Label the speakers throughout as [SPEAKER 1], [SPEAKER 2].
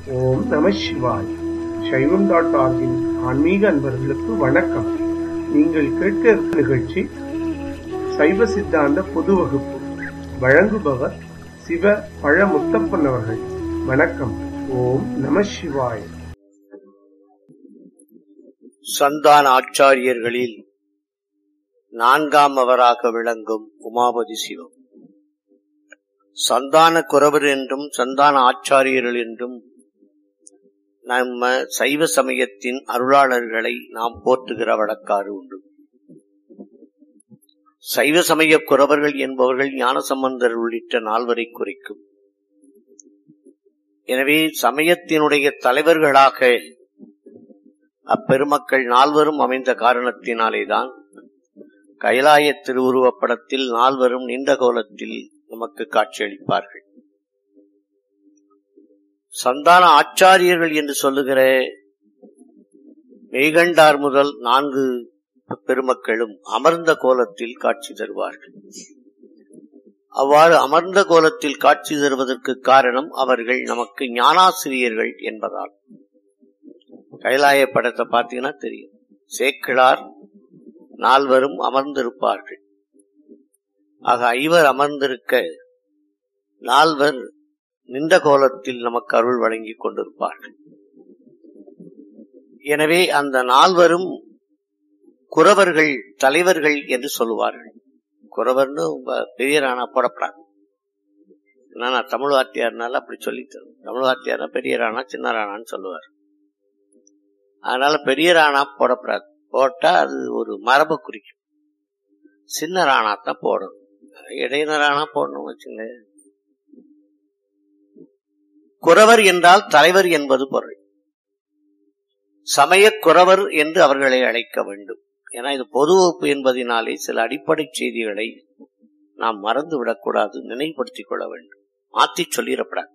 [SPEAKER 1] ஓம் நம சிவாய் சைவம் டாட் ஆர்கின் ஆன்மீக அன்பர்களுக்கு வணக்கம் நீங்கள் கேட்க இருக்கும் நிகழ்ச்சி சைவ சித்தாந்த பொது வகுப்பு வழங்குபவர் சிவ பழ முத்தப்பன் அவர்கள் வணக்கம் ஓம் நம சிவாய்
[SPEAKER 2] சந்தான ஆச்சாரியர்களில் நான்காம் அவராக விளங்கும் உமாபதி சிவம் சந்தான குறவர் என்றும் சந்தான ஆச்சாரியர்கள் என்றும் நம்ம சைவ சமயத்தின் அருளாளர்களை நாம் போற்றுகிற வழக்காறு உண்டு சைவ சமய குறவர்கள் என்பவர்கள் ஞானசம்பந்தர் உள்ளிட்ட நால்வரை குறிக்கும் எனவே சமயத்தினுடைய தலைவர்களாக அப்பெருமக்கள் நால்வரும் அமைந்த காரணத்தினாலேதான் கைலாய திருவுருவப் படத்தில் நால்வரும் நின்ற கோலத்தில் நமக்கு காட்சியளிப்பார்கள் சந்தான ஆச்சாரியர்கள் என்று சொல்லுகிற மெய்கண்டார் முதல் நான்கு பெருமக்களும் அமர்ந்த கோலத்தில் காட்சி தருவார்கள் அவ்வாறு அமர்ந்த கோலத்தில் காட்சி தருவதற்கு காரணம் அவர்கள் நமக்கு ஞானாசிரியர்கள் என்பதால் கைலாய படத்தை பார்த்தீங்கன்னா தெரியும் சேக்கிழார் நால்வரும் அமர்ந்திருப்பார்கள் ஆக ஐவர் அமர்ந்திருக்க நால்வர் நின்ற கோலத்தில் நமக்கு அருள் வழங்கி கொண்டிருப்பார்கள் எனவே அந்த நால்வரும் குறவர்கள் தலைவர்கள் என்று சொல்லுவார்கள் குறவர்னு பெரிய ராணா போடப்படாது நான் தமிழ் வாத்தியார்னால அப்படி சொல்லித்தேன் தமிழ் வாத்தியார்னா பெரிய ராணா சின்ன ராணான்னு சொல்லுவார் அதனால பெரிய ராணா போடப்படாது போட்டா அது ஒரு மரபை குறிக்கும் சின்ன ராணா தான் போடணும் இடையின ராணா போடணும் வச்சுங்க குறவர் என்றால் தலைவர் என்பது பொருள் சமய குறவர் என்று அவர்களை அழைக்க வேண்டும் ஏன்னா இது பொது வகுப்பு என்பதனாலே சில அடிப்படை செய்திகளை நாம் மறந்து விடக்கூடாது நினைவுபடுத்திக் கொள்ள வேண்டும் மாத்தி சொல்லிடப்படாது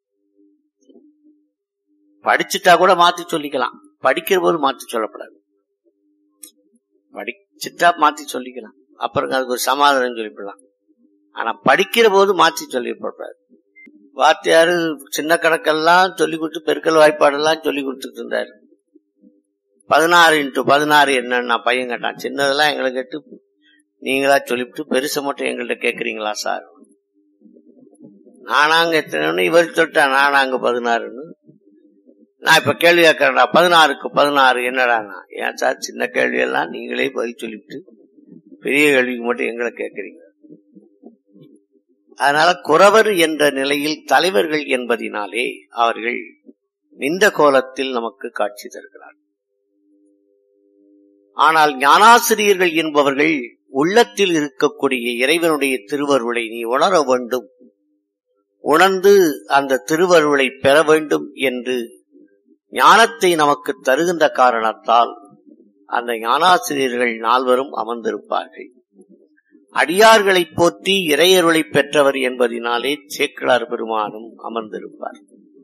[SPEAKER 2] படிச்சுட்டா கூட மாத்தி சொல்லிக்கலாம் படிக்கிற போது மாத்தி சொல்லப்படாது படிச்சுட்டா மாத்தி சொல்லிக்கலாம் அப்புறம் அதுக்கு ஒரு சமாதானம் சொல்லிவிடலாம் ஆனா படிக்கிற போது மாத்தி சொல்லிவிடக்கூடாது வாத்தியாரு சின்ன கணக்கெல்லாம் சொல்லி கொடுத்து பெருக்கல் வாய்ப்பாடெல்லாம் சொல்லி கொடுத்துட்டு இருந்தாரு பதினாறு இன்ட்டு பதினாறு என்னன்னா பையன் கேட்டான் சின்னதெல்லாம் எங்களை கேட்டு நீங்களா சொல்லிவிட்டு பெருசை மட்டும் எங்கள்கிட்ட கேக்குறீங்களா சார் நானாங்க எத்தனை இவர் சொல்லிட்டா நானாங்க பதினாறுன்னு நான் இப்ப கேள்வி கேட்கறேன்டா பதினாறுக்கு பதினாறு என்னடானா ஏன் சார் சின்ன கேள்வி எல்லாம் நீங்களே பதில் சொல்லிவிட்டு பெரிய கேள்விக்கு மட்டும் எங்களை கேட்கறீங்க அதனால குறவர் என்ற நிலையில் தலைவர்கள் என்பதினாலே அவர்கள் நின்ற கோலத்தில் நமக்கு காட்சி தருகிறார் ஆனால் ஞானாசிரியர்கள் என்பவர்கள் உள்ளத்தில் இருக்கக்கூடிய இறைவனுடைய திருவருளை நீ உணர வேண்டும் உணர்ந்து அந்த திருவருளை பெற வேண்டும் என்று ஞானத்தை நமக்கு தருகின்ற காரணத்தால் அந்த ஞானாசிரியர்கள் நால்வரும் அமர்ந்திருப்பார்கள் அடியார்களை போற்றி இறையருளை பெற்றவர் என்பதினாலே சேக்கிழார் பெருமானும் அமர்ந்திருப்பார்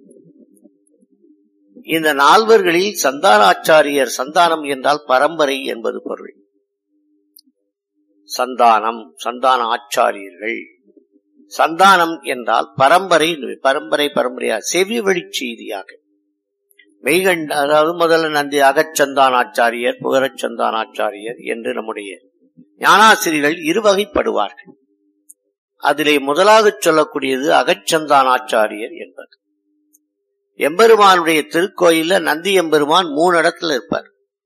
[SPEAKER 2] இந்த நால்வர்களில் சந்தானாச்சாரியர் சந்தானம் என்றால் பரம்பரை என்பது பொருள் சந்தானம் சந்தான ஆச்சாரியர்கள் சந்தானம் என்றால் பரம்பரை பரம்பரை பரம்பரையா செவி வழி செய்தியாக மெய்கண்ட அதாவது முதல்ல நந்தி அகச்சந்தானாச்சாரியர் புகரச்சந்தானாச்சாரியர் என்று நம்முடைய ஞானாசிரியர்கள் இருவகைப்படுவார்கள் அதிலே முதலாக சொல்லக்கூடியது அகச்சந்தானாச்சாரியர் என்பது எம்பெருமானுடைய திருக்கோயில்ல நந்தி எம்பெருமான் மூணு இடத்துல இருப்பார்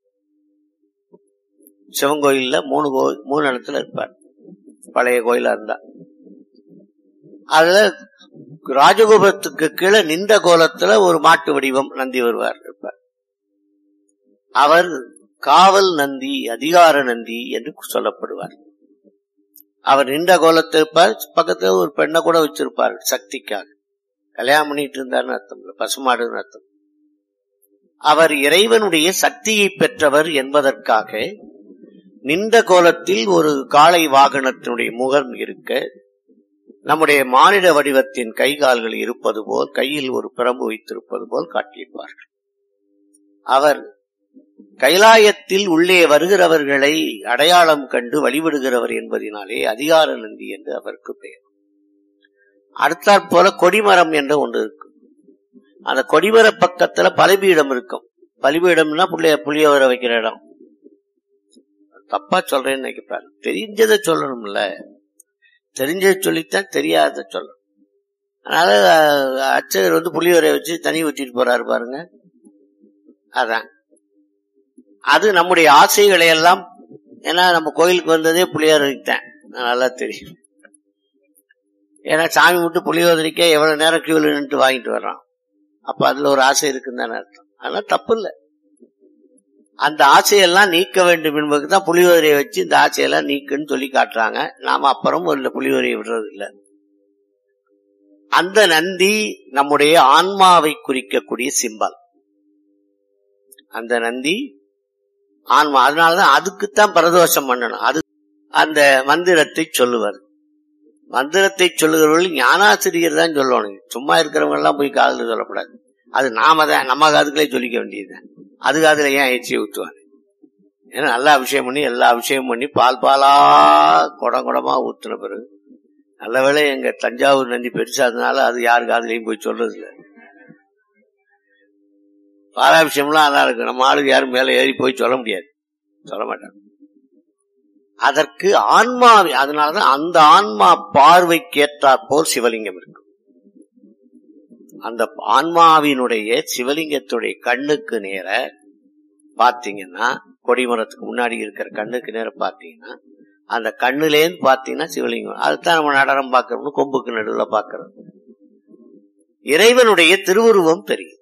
[SPEAKER 2] சிவன் கோயில்ல மூணு மூணு இடத்துல இருப்பார் பழைய கோயிலா இருந்தா அதுல ராஜகோபுரத்துக்கு கீழே நின்ற கோலத்துல ஒரு மாட்டு வடிவம் நந்தி வருவார் இருப்பார் அவர் காவல் நந்தி அதிகார நந்தி என்று சொல்லப்படுவார் அவர் நின்ற கோலத்தில் இருப்பார் பக்கத்துல ஒரு பெண்ணை கூட வச்சிருப்பார் சக்திக்காக கல்யாணம் பண்ணிட்டு இருந்தார்னு அர்த்தம் இல்ல பசுமாடுன்னு அர்த்தம் அவர் இறைவனுடைய சக்தியை பெற்றவர் என்பதற்காக நின்ற கோலத்தில் ஒரு காளை வாகனத்தினுடைய முகம் இருக்க நம்முடைய மானிட வடிவத்தின் கை கால்கள் இருப்பது போல் கையில் ஒரு பிரம்பு வைத்திருப்பது போல் காட்டியிருப்பார்கள் அவர் கைலாயத்தில் உள்ளே வருகிறவர்களை அடையாளம் கண்டு வழிபடுகிறவர் என்பதனாலே அதிகார நந்தி என்று அவருக்கு பெயர் அடுத்தாற் போல கொடிமரம் என்ற ஒன்று இருக்கு அந்த கொடிமர பக்கத்துல பலிபீடம் இருக்கும் பலிபீடம்னா புள்ளைய புளியோர வைக்கிற இடம் தப்பா சொல்றேன்னு நினைக்கிறாரு தெரிஞ்சதை சொல்லணும்ல தெரிஞ்சதை சொல்லித்தான் தெரியாத சொல்லணும் அதனால அஹ், அர்ச்சகர் வந்து புளியோரை வச்சு தண்ணி ஊத்திட்டு போறாரு பாருங்க அதான் அது நம்முடைய ஆசைகளை எல்லாம் ஏன்னா நம்ம கோயிலுக்கு வந்ததே புளியோதரைக்கு தான் நல்லா தெரியும் ஏன்னா சாமி மட்டும் புளியோதரைக்க எவ்வளவு நேரம் கியூல நின்று வாங்கிட்டு வர்றான் அப்ப அதுல ஒரு ஆசை இருக்குன்னு தானே அர்த்தம் அதெல்லாம் தப்பு இல்ல அந்த ஆசையெல்லாம் நீக்க வேண்டும் என்பதுக்கு தான் புளியோதரையை வச்சு இந்த ஆசையெல்லாம் நீக்குன்னு சொல்லி காட்டுறாங்க நாம அப்புறம் ஒரு புளியோதரையை விடுறது இல்ல அந்த நந்தி நம்முடைய ஆன்மாவை குறிக்கக்கூடிய சிம்பல் அந்த நந்தி ஆன்மா அதனாலதான் அதுக்குத்தான் பிரதோஷம் பண்ணணும் அது அந்த மந்திரத்தை சொல்லுவார் மந்திரத்தை சொல்லுகிறவர்கள் ஞானாசிரியர் தான் சொல்லணும் சும்மா இருக்கிறவங்க எல்லாம் போய் காதுல சொல்லக்கூடாது அது நாம தான் நம்ம காதுகளே சொல்லிக்க வேண்டியதுதான் அது காதுல ஏன் எச்சியை ஊத்துவாங்க ஏன்னா நல்லா அபிஷேகம் பண்ணி எல்லா அபிஷேகம் பண்ணி பால் பாலா குடம் குடமா ஊத்துன பிறகு நல்ல வேளை எங்க தஞ்சாவூர் நந்தி பெருசாதனால அது யாரு காதுலயும் போய் சொல்றது இல்ல பாலாபிஷேகம்லாம் நல்லா இருக்கு நம்ம ஆளுக்கு யாரும் மேல ஏறி போய் சொல்ல முடியாது சொல்ல மாட்டாங்க அதற்கு ஆன்மாவி அதனாலதான் அந்த ஆன்மா பார்வைக்கு ஏற்றாற் போல் சிவலிங்கம் இருக்கு அந்த ஆன்மாவினுடைய சிவலிங்கத்துடைய கண்ணுக்கு நேர பாத்தீங்கன்னா கொடிமரத்துக்கு முன்னாடி இருக்கிற கண்ணுக்கு நேர பாத்தீங்கன்னா அந்த கண்ணுலேருந்து பாத்தீங்கன்னா சிவலிங்கம் அதுதான் நம்ம நடனம் பார்க்கறோம்னு கொம்புக்கு நடுவுல பார்க்கறது இறைவனுடைய திருவுருவம் தெரியும்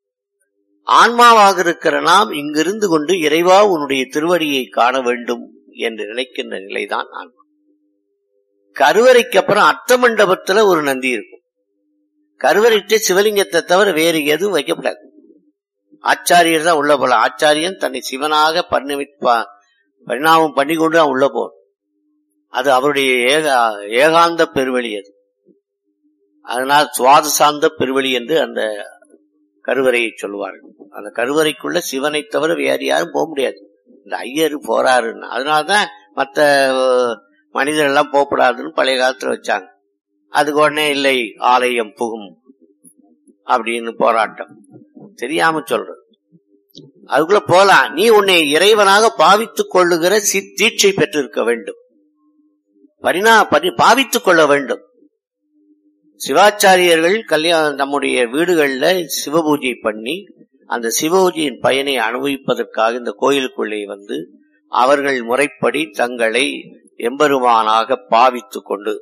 [SPEAKER 2] ஆன்மாவாக இருக்கிற நாம் இங்கிருந்து கொண்டு இறைவா உன்னுடைய திருவடியை காண வேண்டும் என்று நினைக்கின்ற நிலைதான் ஆன்மா கருவறைக்கு அப்புறம் அர்த்த மண்டபத்துல ஒரு நந்தி இருக்கும் கருவறைட்டு சிவலிங்கத்தை தவிர வேறு எதுவும் வைக்கப்படாது ஆச்சாரியர் தான் உள்ள போல ஆச்சாரியன் தன்னை சிவனாக பரிணமிப்பா பரிணாமம் பண்ணி கொண்டு தான் உள்ள போகும் அது அவருடைய ஏக ஏகாந்த பெருவெளி அது அதனால் சுவாத சார்ந்த பெருவெளி என்று அந்த கருவறையை சொல்லுவார்கள் அந்த கருவறைக்குள்ள சிவனை தவிர வேறு யாரும் போக முடியாது இந்த ஐயர் போறாருன்னு அதனாலதான் மத்த அஹ், மனிதர் எல்லாம் போகக்கூடாதுன்னு பழைய காலத்துல வச்சாங்க அதுக்கு உடனே இல்லை ஆலயம் புகும் அப்படின்னு போராட்டம் தெரியாம சொல்றது அதுக்குள்ள போலாம் நீ உன்னை இறைவனாக பாவித்துக் கொள்ளுகிற சி- தீட்சை பெற்றிருக்க வேண்டும் பரிணா பரி- பாவித்துக் கொள்ள வேண்டும் சிவாச்சாரியர்கள் கல்யாணம் நம்முடைய வீடுகள்ல சிவபூஜை பண்ணி அந்த சிவபூஜையின் பயனை அனுபவிப்பதற்காக இந்த கோயிலுக்குள்ளே வந்து அவர்கள் முறைப்படி தங்களை எம்பெருமானாக பாவித்துக் கொண்டு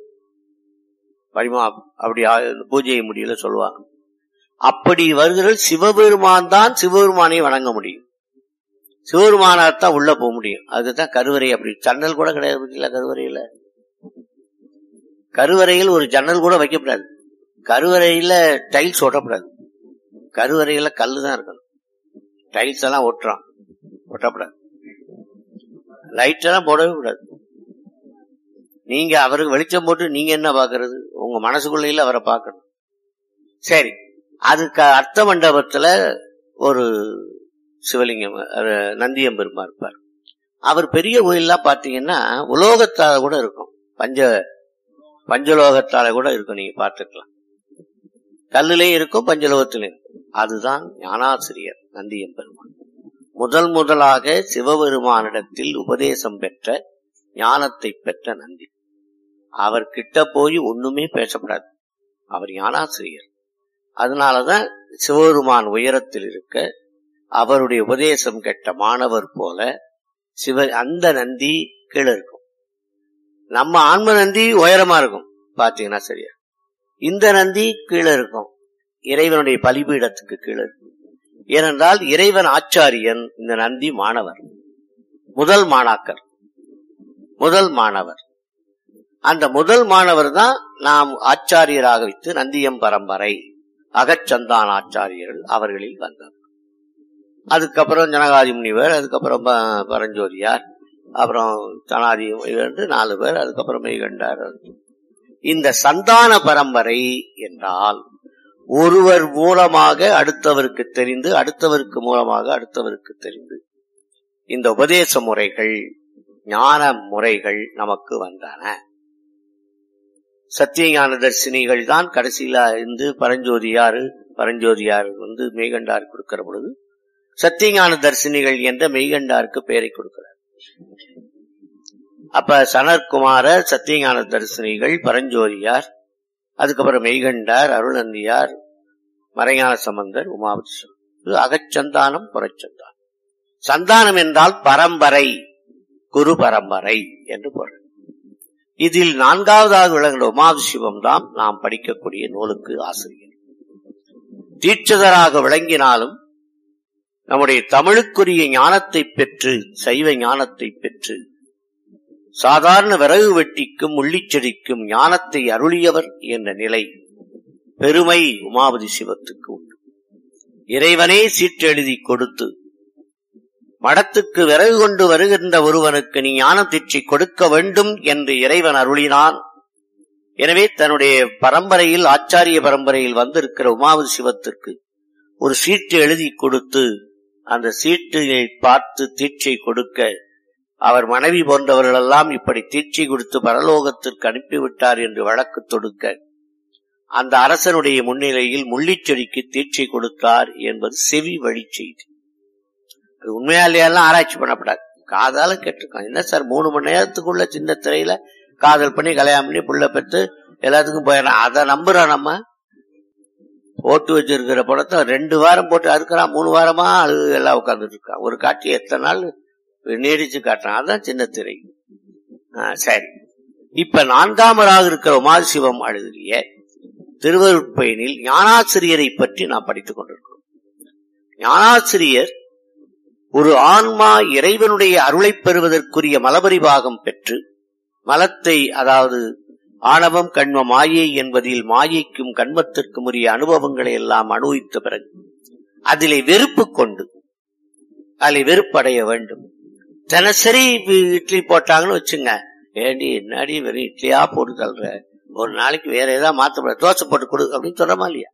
[SPEAKER 2] பரிமா அப்படி ஆ- பூஜையை முடியல சொல்லுவாங்க அப்படி வருகிற சிவபெருமான் தான் சிவபெருமானை வணங்க முடியும் சிவபெருமானாத்தான் உள்ள போக முடியும் அதுதான் கருவறை அப்படி ஜன்னல் கூட கிடையாது பார்த்தீங்களா கருவறையில கருவறையில் ஒரு ஜன்னல் கூட வைக்கப்படாது கருவறையில டைல்ஸ் ஒட்டப்படாது கருவறையில கல்லு தான் இருக்கணும் டைல்ஸ் எல்லாம் ஒட்டுறான் ஒட்டப்படாது லைட் எல்லாம் போடவே கூடாது நீங்க அவருக்கு வெளிச்சம் போட்டு நீங்க என்ன பாக்குறது உங்க மனசுக்குள்ளையில அவரை பார்க்கணும் சரி அதுக்கு அர்த்த மண்டபத்துல ஒரு சிவலிங்கம் அது நந்தியம்பெருமா இருப்பார் அவர் பெரிய கோயில்லாம் பாத்தீங்கன்னா உலோகத்தால கூட இருக்கும் பஞ்ச பஞ்சலோகத்தால கூட இருக்கும் நீங்க பார்த்துக்கலாம் கல்லுலயும் இருக்கும் பஞ்சலோகத்திலையும் இருக்கும் அதுதான் ஞானாசிரியர் நந்தியம்பெருமான் முதல் முதலாக சிவபெருமானிடத்தில் உபதேசம் பெற்ற ஞானத்தை பெற்ற நந்தி அவர் கிட்ட போய் ஒண்ணுமே பேசப்படாது அவர் ஞானாசிரியர் அதனாலதான் சிவபெருமான் உயரத்தில் இருக்க அவருடைய உபதேசம் கெட்ட மாணவர் போல சிவ அந்த நந்தி கீழே இருக்கும் நம்ம ஆன்ம நந்தி உயரமா இருக்கும் பாத்தீங்கன்னா சரியா இந்த நந்தி கீழே இருக்கும் இறைவனுடைய பலிபீடத்துக்கு கீழே இருக்கும் ஏனென்றால் இறைவன் ஆச்சாரியன் இந்த நந்தி மாணவர் முதல் மாணாக்கர் முதல் மாணவர் அந்த முதல் மாணவர் தான் நாம் ஆச்சாரியராக வைத்து நந்தியம் பரம்பரை அகச்சந்தான் ஆச்சாரியர்கள் அவர்களில் வந்தார் அதுக்கப்புறம் ஜனகாதி முனிவர் அதுக்கப்புறம் ப- பரஞ்சோதியார் அப்புறம் தனாதி என்று நாலு பேர் அதுக்கப்புறம் மெய்கண்டார் இந்த சந்தான பரம்பரை என்றால் ஒருவர் மூலமாக அடுத்தவருக்கு தெரிந்து அடுத்தவருக்கு மூலமாக அடுத்தவருக்கு தெரிந்து இந்த உபதேச முறைகள் ஞான முறைகள் நமக்கு வந்தன சத்தியஞான தர்சினிகள் தான் கடைசியில இருந்து பரஞ்சோதியாரு பரஞ்சோதியார் வந்து மெய்கண்டார் கொடுக்கிற பொழுது சத்தியஞான தரிசனிகள் என்ற மெய்கண்டாருக்கு பெயரை கொடுக்கிறார் அப்ப சனற்குமாரர் சத்தியஞான தரிசனிகள் பரஞ்சோதியார் அதுக்கப்புறம் மெய்கண்டார் அருளந்தியார் மறைஞான சம்பந்தர் உமாவதி சுவாமி. இது அகச்சந்தானம் புறச்சந்தானம் சந்தானம் என்றால் பரம்பரை குரு பரம்பரை என்று பொருள் இதில் நான்காவதாக விளங்குகிற உமாவி சிவம் தான் நாம் படிக்கக்கூடிய நூலுக்கு ஆசிரியர் தீட்சதராக விளங்கினாலும் நம்முடைய தமிழுக்குரிய ஞானத்தை பெற்று சைவ ஞானத்தை பெற்று சாதாரண விறகு வெட்டிக்கும் உள்ளிச்செடிக்கும் ஞானத்தை அருளியவர் என்ற நிலை பெருமை உமாபதி சிவத்துக்கு உண்டு இறைவனே சீட்டெழுதி கொடுத்து மடத்துக்கு விறகு கொண்டு வருகின்ற ஒருவனுக்கு நீ ஞான தீட்சை கொடுக்க வேண்டும் என்று இறைவன் அருளினான் எனவே தன்னுடைய பரம்பரையில் ஆச்சாரிய பரம்பரையில் வந்திருக்கிற உமாவதி சிவத்திற்கு ஒரு சீட்டு எழுதி கொடுத்து அந்த சீட்டை பார்த்து தீட்சை கொடுக்க அவர் மனைவி போன்றவர்களெல்லாம் இப்படி தீட்சை கொடுத்து பரலோகத்திற்கு அனுப்பிவிட்டார் என்று வழக்கு தொடுக்க அந்த அரசனுடைய முன்னிலையில் முள்ளிச்செடிக்கு தீட்சை கொடுத்தார் என்பது செவி வழி செய்தி அது உண்மையாலேயெல்லாம் ஆராய்ச்சி பண்ணப்படாது காதால கேட்டிருக்கான் என்ன சார் மூணு மணி நேரத்துக்குள்ள சின்ன திரையில காதல் பண்ணி கல்யாணம் பண்ணி புள்ள பெற்று எல்லாத்துக்கும் போயிடலாம் அதை நம்புறோம் நம்ம போட்டு வச்சிருக்கிற படத்தை ரெண்டு வாரம் போட்டு அறுக்கிறான் மூணு வாரமா அழுது எல்லாம் உட்கார்ந்துட்டு இருக்கான் ஒரு காட்சி எத்தனை நாள் நீடிச்சு காட்டுறான் அதான் சின்ன திரை ஆ, சரி இப்ப நான்காமராக இருக்கிற உமாசிவம் அழுதிய திருவருட்பயனில் ஞானாசிரியரை பற்றி நாம் படித்துக் கொண்டிருக்கிறோம் ஞானாசிரியர் ஒரு ஆன்மா இறைவனுடைய அருளைப் பெறுவதற்குரிய மலபரிபாகம் பெற்று மலத்தை அதாவது ஆணவம் கண்ம மாயை என்பதில் மாயைக்கும் கண்மத்திற்கும் உரிய அனுபவங்களை எல்லாம் அனுபவித்த பிறகு அதிலே வெறுப்பு கொண்டு அதில் வெறுப்படைய வேண்டும் தினசரி வி- இட்லி போட்டாங்கன்னு வச்சுங்க ஏண்டி என்னடி வெறும் இட்லியா போட்டு தள்ளுற ஒரு நாளைக்கு வேற ஏதாவது மாத்த தோசை போட்டு கொடு அப்படின்னு சொல்றமா இல்லையா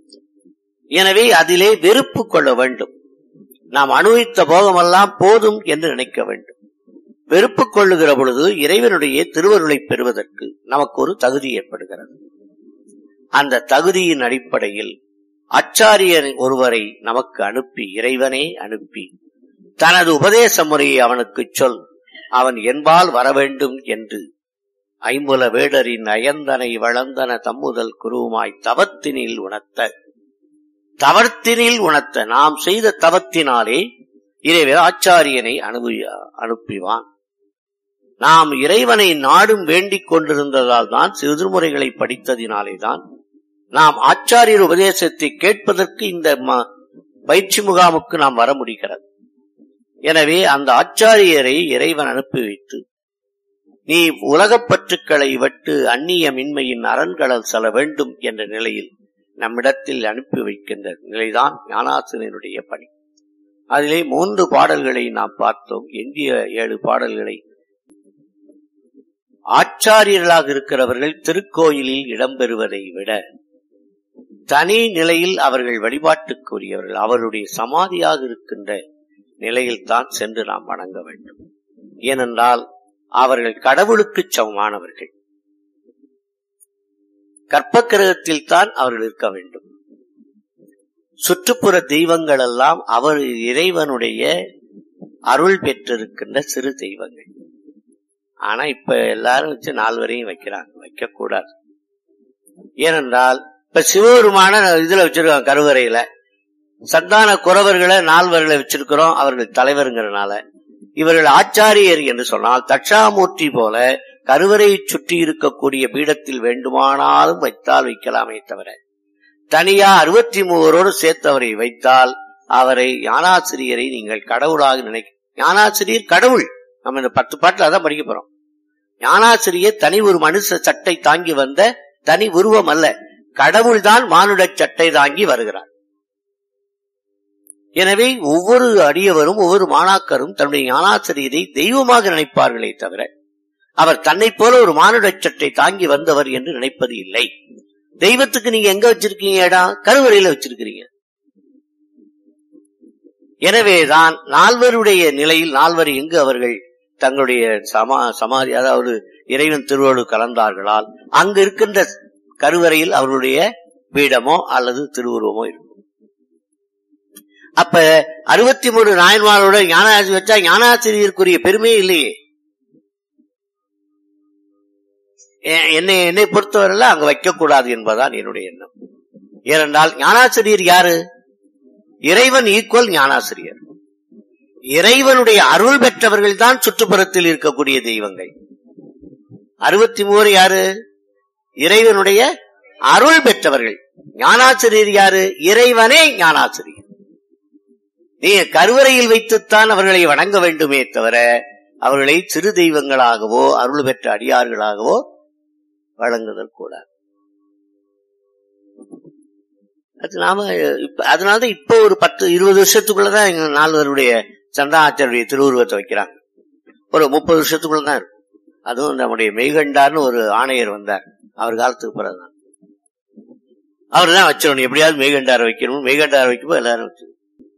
[SPEAKER 2] எனவே அதிலே வெறுப்பு கொள்ள வேண்டும் நாம் அனுபவித்த போகமெல்லாம் போதும் என்று நினைக்க வேண்டும் வெறுப்பு கொள்ளுகிற பொழுது இறைவனுடைய திருவருளை பெறுவதற்கு நமக்கு ஒரு தகுதி ஏற்படுகிறது அந்த தகுதியின் அடிப்படையில் அச்சாரியர் ஒருவரை நமக்கு அனுப்பி இறைவனே அனுப்பி தனது உபதேச முறையை அவனுக்கு சொல் அவன் என்பால் வர வேண்டும் என்று ஐம்புல வேடரின் அயந்தனை வளர்ந்தன தம்முதல் குருவுமாய் தவத்தினில் உணர்த்த தவத்தினில் உணர்த்த நாம் செய்த தவத்தினாலே இறைவன் ஆச்சாரியனை அனுபவி அனுப்பிவான் நாம் இறைவனை நாடும் வேண்டிக் கொண்டிருந்ததால் தான் திருமுறைகளை படித்ததினாலே தான் நாம் ஆச்சாரியர் உபதேசத்தை கேட்பதற்கு இந்த ம- பயிற்சி முகாமுக்கு நாம் வர முடிகிறது எனவே அந்த ஆச்சாரியரை இறைவன் அனுப்பி வைத்து நீ உலகப் பற்றுக்களை விட்டு அந்நிய மின்மையின் அரண்களல் செல்ல வேண்டும் என்ற நிலையில் நம்மிடத்தில் அனுப்பி வைக்கின்ற நிலைதான் ஞானாசிரியனுடைய பணி அதிலே மூன்று பாடல்களை நாம் பார்த்தோம் எஞ்சிய ஏழு பாடல்களை ஆச்சாரியர்களாக இருக்கிறவர்கள் திருக்கோயிலில் இடம்பெறுவதை விட தனி நிலையில் அவர்கள் வழிபாட்டுக்குரியவர்கள் அவருடைய சமாதியாக இருக்கின்ற நிலையில் தான் சென்று நாம் வணங்க வேண்டும் ஏனென்றால் அவர்கள் கடவுளுக்கு சமமானவர்கள் கற்பக்கிரகத்தில் தான் அவர்கள் இருக்க வேண்டும் சுற்றுப்புற தெய்வங்கள் எல்லாம் அவர் இறைவனுடைய அருள் பெற்றிருக்கின்ற சிறு தெய்வங்கள் ஆனா இப்ப எல்லாரும் வச்சு நால்வரையும் வைக்கிறாங்க வைக்க கூடாது ஏனென்றால் இப்ப சிவபெருமான இதுல வச்சிருக்காங்க கருவறையில சந்தான குறவர்களை நால்வர்களை வச்சிருக்கிறோம் அவர்கள் தலைவருங்கிறனால இவர்கள் ஆச்சாரியர் என்று சொன்னால் தட்சாமூர்த்தி போல கருவறையை சுற்றி இருக்கக்கூடிய பீடத்தில் வேண்டுமானாலும் வைத்தால் வைக்கலாமே தவிர தனியா அறுபத்தி மூவரோடு சேர்த்தவரை வைத்தால் அவரை ஞானாசிரியரை நீங்கள் கடவுளாக நினை ஞானாசிரியர் கடவுள் நம்ம இந்த பத்து பாட்டுல அதான் படிக்க போறோம் ஞானாசிரியர் தனி ஒரு மனுஷ சட்டை தாங்கி வந்த தனி உருவம் அல்ல கடவுள்தான் மானுட சட்டை தாங்கி வருகிறார் எனவே ஒவ்வொரு அடியவரும் ஒவ்வொரு மாணாக்கரும் தன்னுடைய ஞானாசிரியரை தெய்வமாக நினைப்பார்களே தவிர அவர் தன்னை போல ஒரு மானுட சட்டை தாங்கி வந்தவர் என்று நினைப்பது இல்லை தெய்வத்துக்கு நீங்க எங்க வச்சிருக்கீங்க இடம் கருவறையில வச்சிருக்கிறீங்க எனவேதான் நால்வருடைய நிலையில் நால்வர் எங்கு அவர்கள் தங்களுடைய சமா சமாதி அதாவது இறைவன் திருவள்ளு கலந்தார்களால் அங்கு இருக்கின்ற கருவறையில் அவர்களுடைய பீடமோ அல்லது திருவுருவமோ இருக்கும் அப்ப அறுபத்தி மூணு நாயன்மாரோட ஞானாசி வச்சா ஞானாசிரியருக்குரிய பெருமையே இல்லையே எ- என்னை என்னை பொறுத்தவரையில அங்க வைக்கக்கூடாது என்பதுதான் என்னுடைய எண்ணம் ஏனென்றால் ஞானாசிரியர் யாரு இறைவன் ஈக்குவல் ஞானாசிரியர் இறைவனுடைய அருள் பெற்றவர்கள் தான் சுற்றுப்புறத்தில் இருக்கக்கூடிய தெய்வங்கள் அறுபத்தி மூணு யாரு இறைவனுடைய அருள் பெற்றவர்கள் ஞானாசிரியர் யாரு இறைவனே ஞானாசிரியர் நீங்க கருவறையில் வைத்துத்தான் அவர்களை வணங்க வேண்டுமே தவிர அவர்களை சிறு தெய்வங்களாகவோ அருள் பெற்ற அடியார்களாகவோ வழங்குதல் கூடாது அது நாம இப்ப அதனாலதான் இப்ப ஒரு பத்து இருபது வருஷத்துக்குள்ளதான் எங்க நால்வருடைய சந்தாச்சாரிய திருவுருவத்தை வைக்கிறாங்க ஒரு முப்பது வருஷத்துக்குள்ளதான் இருக்கும் அதுவும் நம்முடைய மெய்கண்டார்னு ஒரு ஆணையர் வந்தார் அவர் காலத்துக்கு பிறகுதான் அவர் தான் வச்சிடணும் எப்படியாவது மெய்கண்டார வைக்கணும் மெய்கண்டார வைக்கும்போது எல்லாரும் வச்சு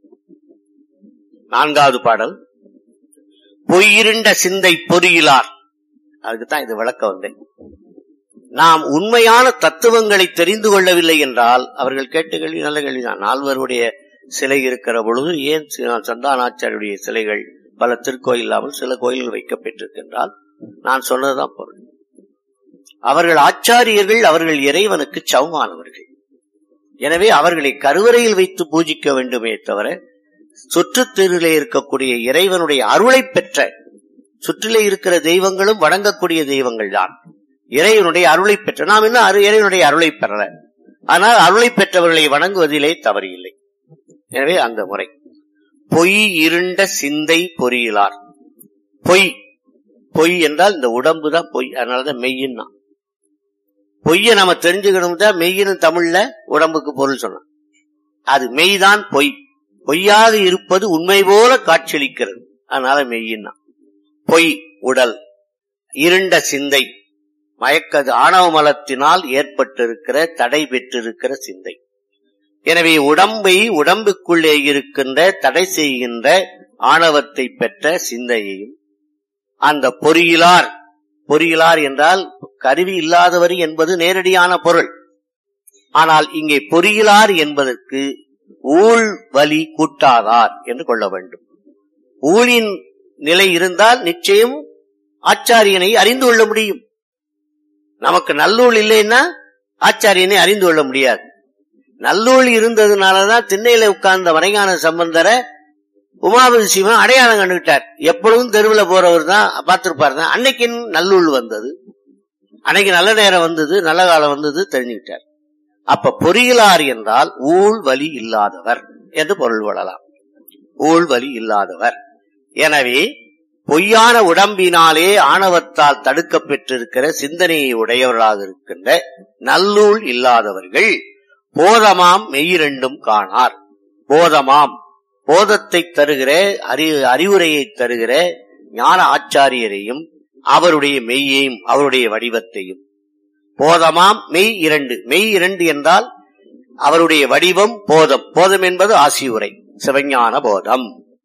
[SPEAKER 2] நான்காவது பாடல் பொய்யிருண்ட சிந்தை பொறியிலார் அதுக்குத்தான் இது விளக்க வந்தேன் நாம் உண்மையான தத்துவங்களை தெரிந்து கொள்ளவில்லை என்றால் அவர்கள் கேட்ட கேள்வி நல்ல கேள்விதான் நால்வருடைய சிலை இருக்கிற பொழுது ஏன் சி- சந்தானாச்சாரியுடைய சிலைகள் பல திருக்கோயில் இல்லாமல் சில கோயில்கள் வைக்கப்பட்டிருக்கின்றால் நான் சொன்னதுதான் பொருள் அவர்கள் ஆச்சாரியர்கள் அவர்கள் இறைவனுக்கு சமமானவர்கள் எனவே அவர்களை கருவறையில் வைத்து பூஜிக்க வேண்டுமே தவிர சுற்றுத்தீரிலே இருக்கக்கூடிய இறைவனுடைய அருளை பெற்ற சுற்றிலே இருக்கிற தெய்வங்களும் வணங்கக்கூடிய தெய்வங்கள் தான் இறைவனுடைய அருளை பெற்ற நாம் இன்னும் அரு- இறைவனுடைய அருளை பெறல ஆனால் அருளை பெற்றவர்களை வணங்குவதிலே தவறு இல்லை எனவே அந்த முறை பொய் இருண்ட சிந்தை பொறியிலார் பொய் பொய் என்றால் இந்த உடம்பு தான் பொய் அதனாலதான் மெய்யின்னா பொய்ய நம்ம தெரிஞ்சுக்கணும் தான் மெய்யின்னு தமிழ்ல உடம்புக்கு பொருள் சொன்னோம் அது மெய்தான் பொய் பொய்யாக இருப்பது உண்மை போல காட்சியளிக்கிறது அதனால மெய்யின்னா பொய் உடல் இருண்ட சிந்தை மயக்கது ஆணவ மலத்தினால் ஏற்பட்டிருக்கிற தடை பெற்றிருக்கிற சிந்தை எனவே உடம்பை உடம்புக்குள்ளே இருக்கின்ற தடை செய்கின்ற ஆணவத்தை பெற்ற சிந்தையையும் அந்த பொறியிலார் பொறியிலார் என்றால் கருவி இல்லாதவர் என்பது நேரடியான பொருள் ஆனால் இங்கே பொறியிலார் என்பதற்கு ஊழ் வலி கூட்டாதார் என்று கொள்ள வேண்டும் ஊழின் நிலை இருந்தால் நிச்சயம் ஆச்சாரியனை அறிந்து கொள்ள முடியும் நமக்கு நல்லூழ் இல்லைன்னா ஆச்சாரியனை அறிந்து கொள்ள முடியாது நல்லூழ் இருந்ததுனாலதான் திண்ணையில உட்கார்ந்த வரைஞான சம்பந்தரை உமாபதி சிவன் அடையாளம் கண்டுகிட்டார் எப்பொழுதும் தெருவில் போறவர் தான் பார்த்திருப்பார் தான் அன்னைக்கு நல்லூழ் வந்தது அன்னைக்கு நல்ல நேரம் வந்தது நல்ல காலம் வந்தது தெரிஞ்சுக்கிட்டார் அப்ப பொறியிலார் என்றால் ஊழ் வலி இல்லாதவர் என்று பொருள் கொள்ளலாம் ஊழ் வலி இல்லாதவர் எனவே பொய்யான உடம்பினாலே ஆணவத்தால் தடுக்கப் பெற்றிருக்கிற சிந்தனையை உடையவர்களாக இருக்கின்ற நல்லூழ் இல்லாதவர்கள் போதமாம் மெய்யிரண்டும் காணார் போதமாம் போதத்தை தருகிற அறி அறிவுரையை தருகிற ஞான ஆச்சாரியரையும் அவருடைய மெய்யையும் அவருடைய வடிவத்தையும் போதமாம் மெய் இரண்டு மெய் இரண்டு என்றால் அவருடைய வடிவம் போதம் போதம் என்பது ஆசியுரை சிவஞான போதம்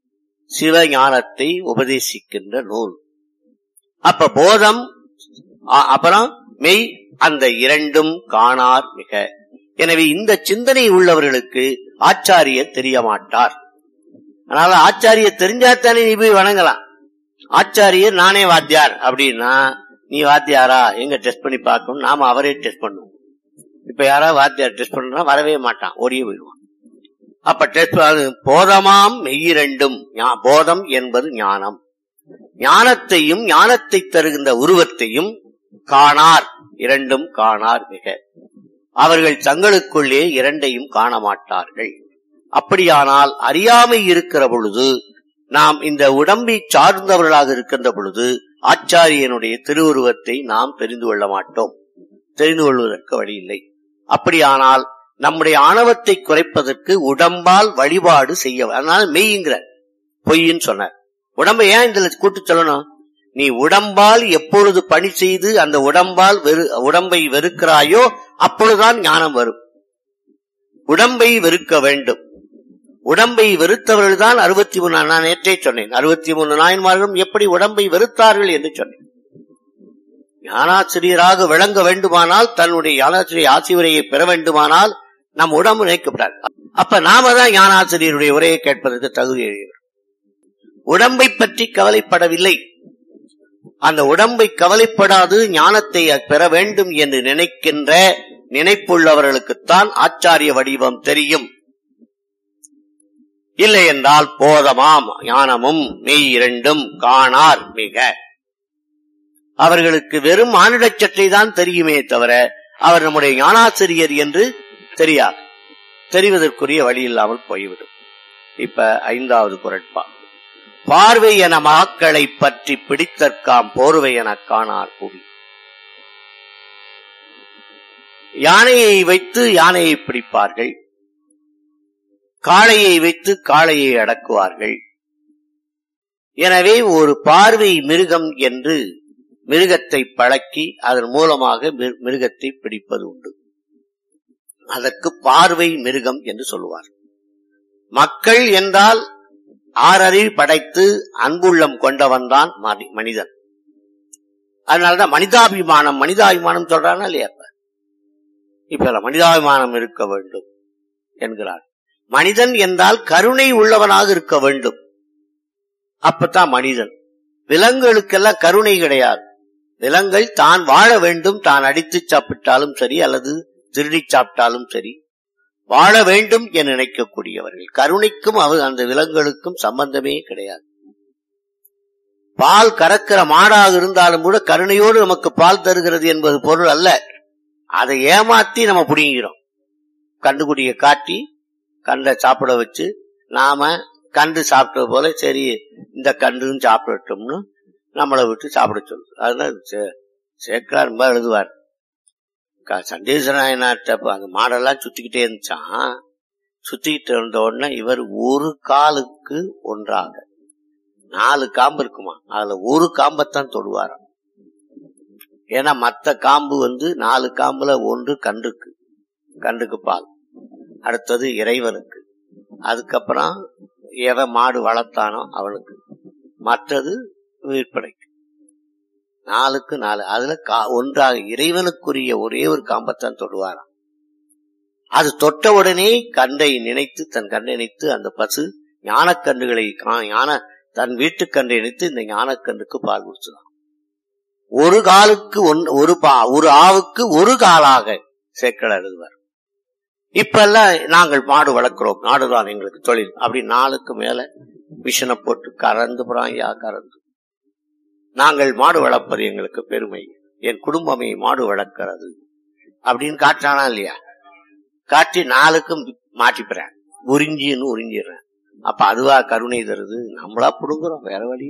[SPEAKER 2] சிவஞானத்தை உபதேசிக்கின்ற நூல் அப்ப போதம் அ- அப்புறம் மெய் அந்த இரண்டும் காணார் மிக எனவே இந்த சிந்தனை உள்ளவர்களுக்கு ஆச்சாரியர் தெரிய மாட்டார் அதனால ஆச்சாரியர் தெரிஞ்சாத்தானே நீ போய் வணங்கலாம் ஆச்சாரியர் நானே வாத்தியார் அப்படின்னா நீ வாத்தியாரா எங்க டெஸ்ட் பண்ணி பார்க்கணும் நாம அவரே டெஸ்ட் பண்ணுவோம் இப்ப யாராவது வாத்தியார் டெஸ்ட் பண்ணா வரவே மாட்டான் ஓடியே போயிடுவான் அப்ப டெஸ்ட் போதமாம் மெய்யிரண்டும் ஞா- போதம் என்பது ஞானம் ஞானத்தையும் ஞானத்தை தருகின்ற உருவத்தையும் காணார் இரண்டும் காணார் மிக அவர்கள் தங்களுக்குள்ளே இரண்டையும் காண மாட்டார்கள் அப்படியானால் அறியாமை இருக்கிற பொழுது நாம் இந்த உடம்பை சார்ந்தவர்களாக இருக்கின்ற பொழுது ஆச்சாரியனுடைய திருவுருவத்தை நாம் தெரிந்து கொள்ள மாட்டோம் தெரிந்து கொள்வதற்கு வழி இல்லை அப்படியானால் நம்முடைய ஆணவத்தை குறைப்பதற்கு உடம்பால் வழிபாடு செய்ய அதனால மெய்ங்கிற பொய்ன்னு சொன்னார் உடம்பை ஏன் இதுல கூட்டு சொல்லணும் நீ உடம்பால் எப்பொழுது பணி செய்து அந்த உடம்பால் வெறு உடம்பை வெறுக்கிறாயோ அப்பொழுதுதான் ஞானம் வரும் உடம்பை வெறுக்க வேண்டும் உடம்பை வெறுத்தவர்கள் தான் அறுபத்தி மூணு நான் நேற்றே சொன்னேன் அறுபத்தி மூணு நாயன்மார்களும் எப்படி உடம்பை வெறுத்தார்கள் என்று சொன்னேன் ஞானாசிரியராக விளங்க வேண்டுமானால் தன்னுடைய ஞானாசிரிய ஆசிரியரை பெற வேண்டுமானால் நம் உடம்பு நினைக்கப்படாது அப்ப நாம தான் ஞானாசிரியருடைய உரையை கேட்பதற்கு தகுதியுடையவர் உடம்பை பற்றி கவலைப்படவில்லை அந்த உடம்பை கவலைப்படாது ஞானத்தை பெற வேண்டும் என்று நினைக்கின்ற நினைப்புள்ளவர்களுக்குத்தான் ஆச்சாரிய வடிவம் தெரியும் இல்லை என்றால் போதமாம் ஞானமும் மெய் இரண்டும் காணார் மிக அவர்களுக்கு வெறும் மானிடச் சற்றை தான் தெரியுமே தவிர அவர் நம்முடைய ஞானாசிரியர் என்று தெரியாது தெரிவதற்குரிய வழி இல்லாமல் போய்விடும் இப்ப ஐந்தாவது குரட்பா பார்வை என மக்களை பற்றி பிடித்தற்காம் போர்வை என காணார் புவி யானையை வைத்து யானையை பிடிப்பார்கள் காளையை வைத்து காளையை அடக்குவார்கள் எனவே ஒரு பார்வை மிருகம் என்று மிருகத்தை பழக்கி அதன் மூலமாக மிருகத்தை பிடிப்பது உண்டு அதற்கு பார்வை மிருகம் என்று சொல்லுவார் மக்கள் என்றால் ஆறறிவு படைத்து அன்புள்ளம் கொண்டவன் தான் மனிதன் அதனாலதான் மனிதாபிமானம் மனிதாபிமானம் சொல்றானா இல்லையா இப்ப மனிதாபிமானம் இருக்க வேண்டும் என்கிறார் மனிதன் என்றால் கருணை உள்ளவனாக இருக்க வேண்டும் அப்பதான் மனிதன் விலங்குகளுக்கெல்லாம் கருணை கிடையாது விலங்குகள் தான் வாழ வேண்டும் தான் அடித்து சாப்பிட்டாலும் சரி அல்லது திருடி சாப்பிட்டாலும் சரி வாழ வேண்டும் என நினைக்கக்கூடியவர்கள் கருணைக்கும் அவர் அந்த விலங்குகளுக்கும் சம்பந்தமே கிடையாது பால் கறக்கிற மாடாக இருந்தாலும் கூட கருணையோடு நமக்கு பால் தருகிறது என்பது பொருள் அல்ல அதை ஏமாத்தி நம்ம புடிங்கிறோம் கண்டுகுடிய காட்டி கண்டை சாப்பிட வச்சு நாம கண்டு சாப்பிட்டது போல சரி இந்த கன்றுன்னு சாப்பிடட்டும்னு நம்மளை விட்டு சாப்பிட சொல்லுது அதுதான் சேக்கரா ரொம்ப எழுதுவார் சண்டேஸ்வராயனாட்ட அந்த மாடெல்லாம் சுத்திக்கிட்டே இருந்துச்சான் சுத்திக்கிட்டு இருந்த உடனே இவர் ஒரு காலுக்கு ஒன்றாக நாலு காம்பு இருக்குமா அதுல ஒரு காம்பத்தான் தொடுவாராம் ஏன்னா மத்த காம்பு வந்து நாலு காம்புல ஒன்று கன்றுக்கு கன்றுக்கு பால் அடுத்தது இறைவனுக்கு அதுக்கப்புறம் எவன் மாடு வளர்த்தானோ அவனுக்கு மற்றது விற்பனைக்கு நாலுக்கு நாலு அதுல ஒன்றாக இறைவனுக்குரிய ஒரே ஒரு காம்பத்தான் தொடுவாராம் அது தொட்ட உடனே கண்டை நினைத்து தன் கண்டை நினைத்து அந்த பசு ஞானக்கன்றுகளை ஞான தன் வீட்டுக்கன்றை நினைத்து இந்த ஞானக்கன்றுக்கு பால் குடிச்சுதான் ஒரு காலுக்கு ஒரு பா ஒரு ஆவுக்கு ஒரு காலாக சேக்கல் எழுதுவார் இப்ப எல்லாம் நாங்கள் மாடு வளர்க்கிறோம் நாடுதான் எங்களுக்கு தொழில் அப்படி நாளுக்கு மேல மிஷினை போட்டு கறந்து புறாயா கறந்து நாங்கள் மாடு வளர்ப்பது எங்களுக்கு பெருமை என் குடும்பமே மாடு வளர்க்கிறது அப்படின்னு காட்டுறானா இல்லையா காட்டி நாளுக்கும் மாட்டிப்புறேன் உறிஞ்சின்னு உறிஞ்சிடுறேன் அப்ப அதுவா கருணை தருது நம்மளா புடுங்குறோம் வேற வழி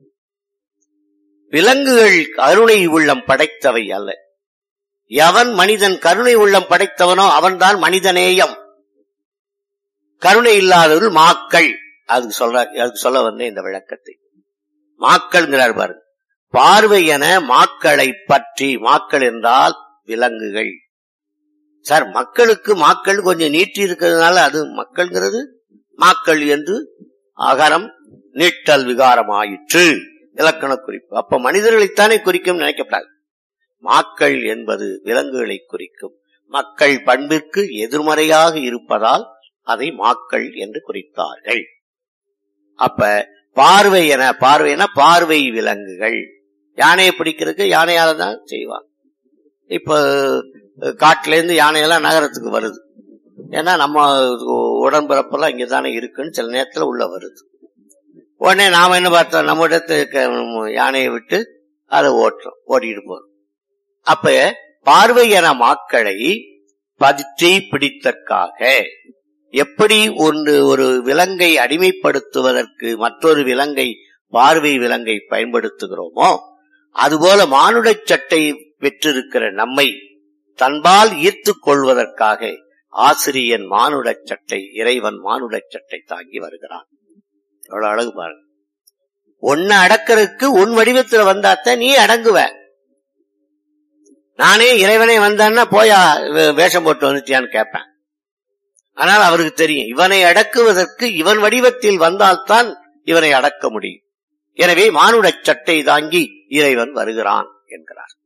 [SPEAKER 2] விலங்குகள் கருணை உள்ளம் படைத்தவை அல்ல எவன் மனிதன் கருணை உள்ளம் படைத்தவனோ அவன்தான் மனிதநேயம் கருணை இல்லாதவர்கள் மாக்கள் அதுக்கு சொல்ற அதுக்கு சொல்ல வந்த இந்த விளக்கத்தை மாக்கள்ங்கிறார் பாருங்க பார்வை என மாக்களை பற்றி மாக்கள் என்றால் விலங்குகள் சார் மக்களுக்கு மாக்கள் கொஞ்சம் நீட்டி இருக்கிறதுனால அது மக்கள்ங்கிறது மாக்கள் என்று அகரம் நீட்டல் விகாரம் ஆயிற்று இலக்கண குறிப்பு அப்ப மனிதர்களைத்தானே குறிக்கும் நினைக்கப்படாது மாக்கள் என்பது விலங்குகளை குறிக்கும் மக்கள் பண்பிற்கு எதிர்மறையாக இருப்பதால் அதை மாக்கள் என்று குறித்தார்கள் அப்ப பார்வை என பார்வை என பார்வை விலங்குகள் யானையை பிடிக்கிறதுக்கு யானையால தான் செய்வாங்க இப்ப காட்டுல இருந்து யானையெல்லாம் நகரத்துக்கு வருது ஏன்னா நம்ம உடன்பிறப்பெல்லாம் இங்க தானே இருக்குன்னு சில நேரத்துல உள்ள வருது உடனே நாம என்ன பார்த்தோம் நம்ம இடத்துக்கு யானையை விட்டு அதை ஓட்டுறோம் ஓட்டிட்டு போறோம் அப்ப பார்வை என மாக்களை பற்றி பிடித்தற்காக எப்படி ஒன்று ஒரு விலங்கை அடிமைப்படுத்துவதற்கு மற்றொரு விலங்கை பார்வை விலங்கை பயன்படுத்துகிறோமோ அதுபோல மானுடச் சட்டை பெற்றிருக்கிற நம்மை தன்பால் ஈர்த்துக் கொள்வதற்காக ஆசிரியன் மானுடச் சட்டை இறைவன் மானுடச் சட்டை தாங்கி வருகிறான் எவ்வளவு அழகு பாருங்க ஒன்னு அடக்கிறதுக்கு உன் வடிவத்துல வந்தாத்த நீ அடங்குவ நானே இறைவனே வந்தான்னா போயா வேஷம் போட்டு வந்துட்டியான்னு கேட்பேன் ஆனால் அவருக்கு தெரியும் இவனை அடக்குவதற்கு இவன் வடிவத்தில் வந்தால்தான் இவனை அடக்க முடியும் எனவே மானுடச் சட்டை தாங்கி இறைவன் வருகிறான் என்கிறார்